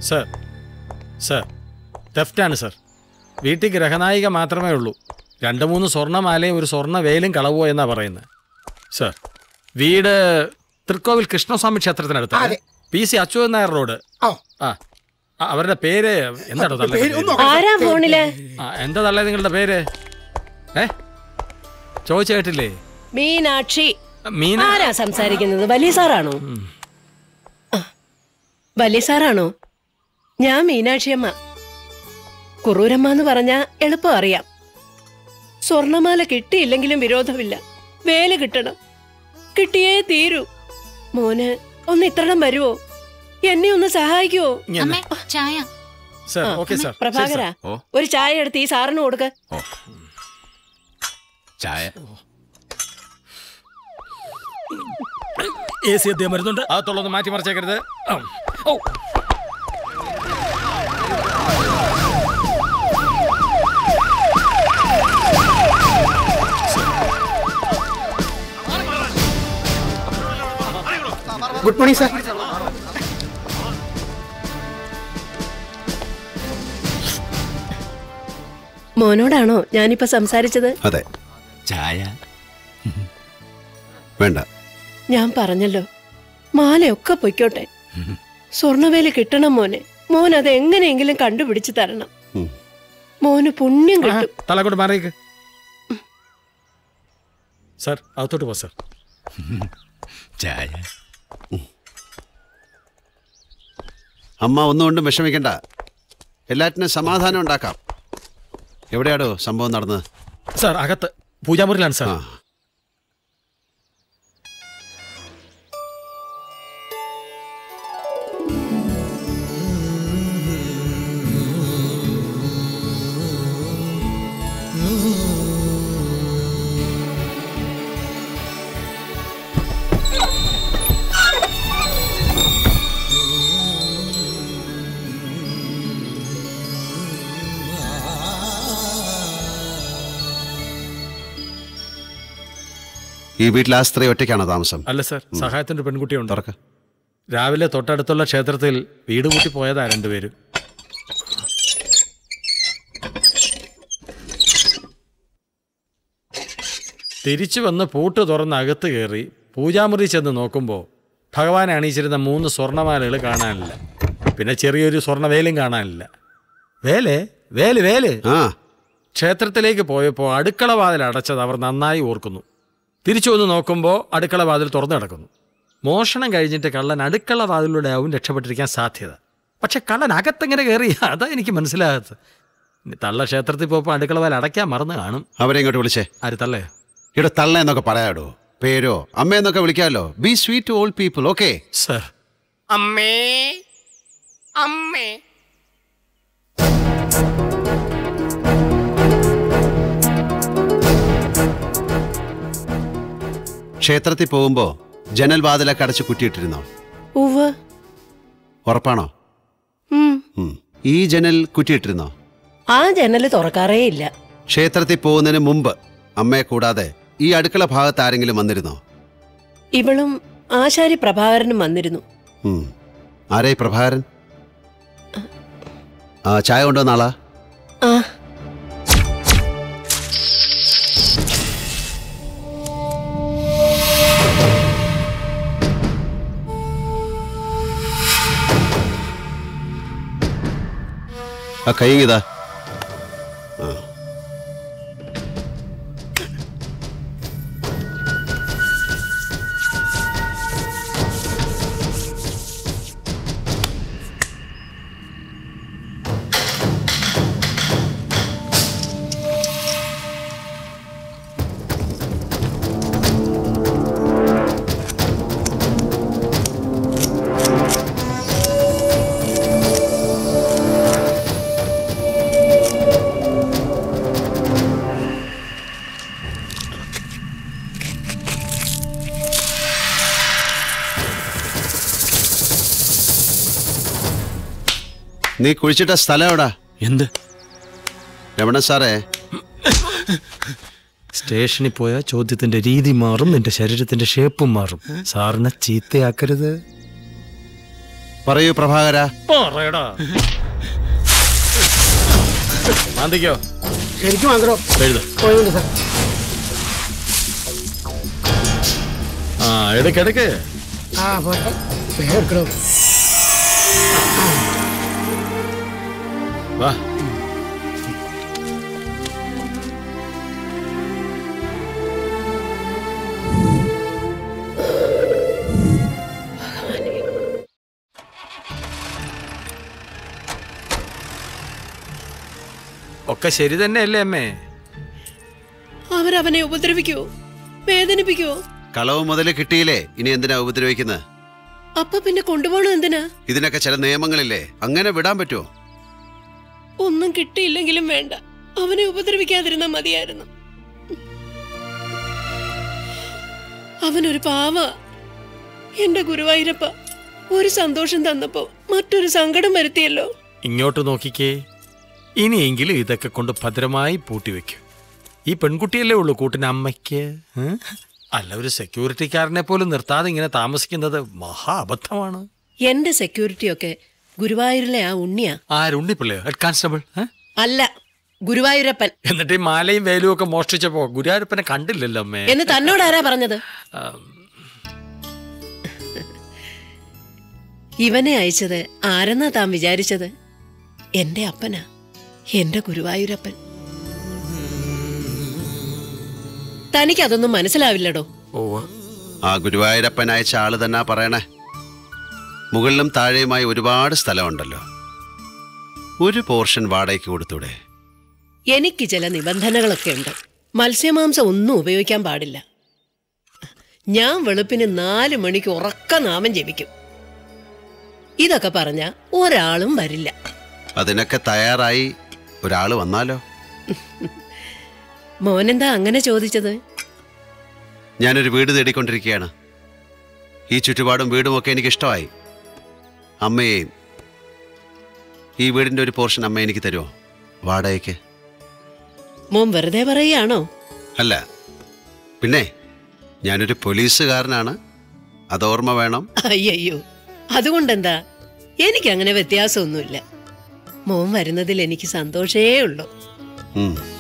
Sir sir തെഫ്റ്റാണ് sir വീട്ടിൽ ഗ്രഹനായിക മാത്രമേ ഉള്ളൂ രണ്ട് മൂന്ന് സ്വർണ്ണമാലയും ഒരു സ്വർണ്ണ വേലും കളവോ എന്നാ പറയുന്നത് സർ വീട് തൃക്കോവിൽ കൃഷ്ണസ്വാമി ക്ഷേത്രത്തിനടുത്ത് അതെ. P C Achuthan Nair road ആ ആ ആ, അവരുടെ പേര് എന്താണോ തള്ളേ പേര് ഒന്ന് നോക്കാം. ആരാ ഫോണില് ആ എന്താ തള്ളേ നിങ്ങളുടെ പേര് ഏ ചോദിച്ചു കേട്ടില്ലേ മീനാക്ഷി മീന ആരാ സംസാരിക്കുന്നത് വലിയ സാറാണോ ആ, വലിയ സാറാണോ ഞാൻ മീനാക്ഷിയമ്മ കുറൂരമ്മ എന്ന് പറഞ്ഞാ എളുപ്പം അറിയാം സ്വർണമാല കിട്ടിയില്ലെങ്കിലും വിരോധമില്ല വേല കിട്ടണം കിട്ടിയേ തീരൂ മോന് ഒന്ന് ഇത്രണം വരുവോ എന്നെ ഒന്ന് സഹായിക്കുവോ ഇങ്ങനെ. അമ്മേ ചായ സർ ഓക്കെ സർ പ്രഭാകര ഓ. ഒരു ചായ എടുത്ത് ഈ സാറിന് കൊടുക്ക ചായ എ സി അദ്ദേഹം വരുന്നുണ്ട് അകത്തുള്ളൊന്ന് മാറ്റി മറിച്ചേക്കരുത് ആ. ഓ ഗുഡ് മോർണിംഗ് സാർ മോനോടാണോ ഞാനിപ്പോ സംസാരിച്ചത് അതെ ചായ വേണ്ട ഞാൻ പറഞ്ഞല്ലോ മാലയൊക്കെ പൊയ്ക്കോട്ടെ സ്വർണവേല കിട്ടണം മോനെ മോൻ അത് എങ്ങനെയെങ്കിലും കണ്ടുപിടിച്ച് തരണം ഉം. മോന് പുണ്യം കിട്ടും തലക്കോട്ട് മാറിയേക്ക് സർ അകത്തോട്ട് പോ സർ ചായ അമ്മ ഒന്നുകൊണ്ടും വിഷമിക്കണ്ട എല്ലാറ്റിനും സമാധാനം ഉണ്ടാക്കാം എവിടെയാടോ സംഭവം നടന്നത് സർ അകത്ത് പൂജാമുറിയിലാണ് സർ ആ ഈ വീട്ടിൽ ആ സ്ത്രീ ഒറ്റയ്ക്കാണോ താമസം അല്ല സർ സഹായത്തിന്റെ പെൺകുട്ടിയുണ്ട് തുറക്ക രാവിലെ തൊട്ടടുത്തുള്ള ക്ഷേത്രത്തിൽ വീട് കൂട്ടി പോയതാ രണ്ടുപേരും തിരിച്ചു വന്ന് പൂട്ട് തുറന്ന് അകത്ത് കയറി പൂജാമുറി ചെന്ന് നോക്കുമ്പോൾ ഭഗവാനെ അണിയിച്ചിരുന്ന മൂന്ന് സ്വർണ്ണമാലകൾ കാണാനില്ല പിന്നെ ചെറിയൊരു സ്വർണ്ണവേലും കാണാനില്ല വേലേ വേല് വേല് ആ ക്ഷേത്രത്തിലേക്ക് പോയപ്പോൾ അടുക്കള വാതിൽ അടച്ചത് അവർ നന്നായി ഓർക്കുന്നു തിരിച്ചു വന്ന് നോക്കുമ്പോൾ അടുക്കള വാതിൽ തുറന്നു കിടക്കുന്നു മോഷണം കഴിഞ്ഞിട്ട് കള്ളൻ അടുക്കള വാതിലൂടെ ആവും രക്ഷപ്പെട്ടിരിക്കാൻ സാധ്യത പക്ഷെ കള്ളൻ അകത്തെങ്ങനെ കയറി അതാ എനിക്ക് മനസ്സിലാകാത്തത് ഇനി തള്ള ക്ഷേത്രത്തിൽ പോയപ്പോൾ അടുക്കള വാതിൽ അടയ്ക്കാൻ മറന്ന് കാണും അവരെ ഇങ്ങോട്ട് വിളിച്ചേ ആര് തള്ളേ ഇവിടെ തള്ള എന്നൊക്കെ പറയാടോ പേരോ അമ്മയെന്നൊക്കെ വിളിക്കാമല്ലോ be sweet to all people okay sir അമ്മേ അമ്മേ ക്ഷേത്രത്തിൽ പോകുമ്പോ ജനൽ വാതിലൊക്കെ അടച്ച് കുറ്റിയിട്ടിരുന്നോ ഉവ് ഉറപ്പാണോ ഉം. ഉം. ഈ ജനൽ കുറ്റിയിട്ടിരുന്നോ ആ ജനല് തുറക്കാറേ ഇല്ല ക്ഷേത്രത്തിൽ പോകുന്നതിന് മുമ്പ് അമ്മയെ കൂടാതെ ഈ അടുക്കള ഭാഗത്ത് ആരെങ്കിലും വന്നിരുന്നോ ഇവളും ആശാരി പ്രഭാകരനും വന്നിരുന്നു ഉം. ആരേ പ്രഭാകരൻ ആ ചായ കൊണ്ടുവന്നാളാ ആ ആ കൈങ്ങിതാ നീ കുഴിച്ചിട്ട സ്ഥലം എവിടാ എന്ത് രമണ സാറേ സ്റ്റേഷനിൽ പോയാൽ ചോദ്യത്തിന്റെ രീതി മാറും നിന്റെ ശരീരത്തിന്റെ ഷേപ്പും മാറും സാറിനെ ചീത്തയാക്കരുത് പറയൂ പ്രഭാകര പറയടാ മാന്തിക്കോ ശരിക്കും മാത്രം എഴുത് പോയുണ്ട് സാർ ആ എടുക്കെടുക്ക് ആ പോട്ടെ വേഗം എടുക്കണോ വാ ഒക്കെ ശരി തന്നെയല്ലേ അമ്മേ അവരവനെ ഉപദ്രവിക്കുവോ വേദനിപ്പിക്കുവോ കളവ് മുതൽ കിട്ടിയില്ലേ ഇനി എന്തിനാ ഉപദ്രവിക്കുന്നത് അപ്പൊ പിന്നെ കൊണ്ടുപോകണം എന്തിനാ ഇതിനൊക്കെ ചില നിയമങ്ങളില്ലേ അങ്ങനെ വിടാൻ പറ്റുമോ ഒന്നും കിട്ടിയില്ലെങ്കിലും വേണ്ട അവനെ ഉപദ്രവിക്കാതിരുന്ന മതിയായിരുന്നു അവനൊരു പാവ എന്റെ ഗുരുവായൂരപ്പ ഒരു സന്തോഷം തന്നപ്പോ മറ്റൊരു സങ്കടം വരുത്തിയല്ലോ ഇങ്ങോട്ട് നോക്കിക്കേ ഇനിയെങ്കിലും ഇതൊക്കെ കൊണ്ട് ഭദ്രമായി പൂട്ടിവെക്കും ഈ പെൺകുട്ടിയല്ലേ ഉള്ളൂ കൂട്ടിന് അമ്മയ്ക്ക് ഏ? അല്ല ഒരു സെക്യൂരിറ്റിക്കാരനെ പോലും നിർത്താതെ ഇങ്ങനെ താമസിക്കുന്നത് മഹാ അബദ്ധമാണ് എന്റെ സെക്യൂരിറ്റി ഒക്കെ ഗുരുവായൂരിലെ ആ ഉണ്ണിയാ ആരുണ്ണിപ്പിള്ളയോ ഹെഡ് കോൺസ്റ്റബിൾ ഏ? അല്ല ഗുരുവായൂരപ്പൻ എന്നിട്ട് ഈ മാലയും വേലും ഒക്കെ മോഷ്ടിച്ചപ്പോ ഗുരുവായൂരപ്പനെ കണ്ടില്ലല്ലോ അമ്മേ എന്ന് തന്നോടാരാ പറഞ്ഞത് ആ, ഇവനെ അയച്ചത് ആരെന്നാ താൻ വിചാരിച്ചത് എന്റെ അപ്പനാ എന്റെ ഗുരുവായൂരപ്പൻ തനിക്കതൊന്നും മനസ്സിലാവില്ലടോ ഉവ്വ്. ആ ഗുരുവായൂരപ്പൻ അയച്ച ആള് തന്നെ പറയണേ മുകളിലും താഴെയുമായി ഒരുപാട് സ്ഥലമുണ്ടല്ലോ ഒരു പോർഷൻ വാടകയ്ക്ക് കൊടുത്തൂടെ എനിക്ക് ചില നിബന്ധനകളൊക്കെ ഉണ്ട് മത്സ്യമാംസം ഒന്നും ഉപയോഗിക്കാൻ പാടില്ല ഞാൻ വെളുപ്പിന് നാല് മണിക്ക് ഉറക്ക നാമം ജപിക്കും ഇതൊക്കെ പറഞ്ഞ ഒരാളും വരില്ല അതിനൊക്കെ തയ്യാറായി ഒരാൾ വന്നാലോ മോനെന്താ അങ്ങനെ ചോദിച്ചത് ഞാനൊരു വീട് തേടിക്കൊണ്ടിരിക്കുകയാണ് ഈ ചുറ്റുപാടും വീടുമൊക്കെ എനിക്ക് ഇഷ്ടമായി അമ്മയെയും ഈ വീടിൻ്റെ ഒരു പോർഷൻ അമ്മ എനിക്ക് തരുമോ വാടകയ്ക്ക് മോൻ വെറുതെ പറയുകയാണോ അല്ല പിന്നെ ഞാനൊരു പോലീസുകാരനാണ് അതോർമ്മ വേണം അയ്യോ അതുകൊണ്ടെന്താ എനിക്കങ്ങനെ വ്യത്യാസമൊന്നുമില്ല മോൻ വരുന്നതിൽ എനിക്ക് സന്തോഷേ ഉള്ളൂ ഉം.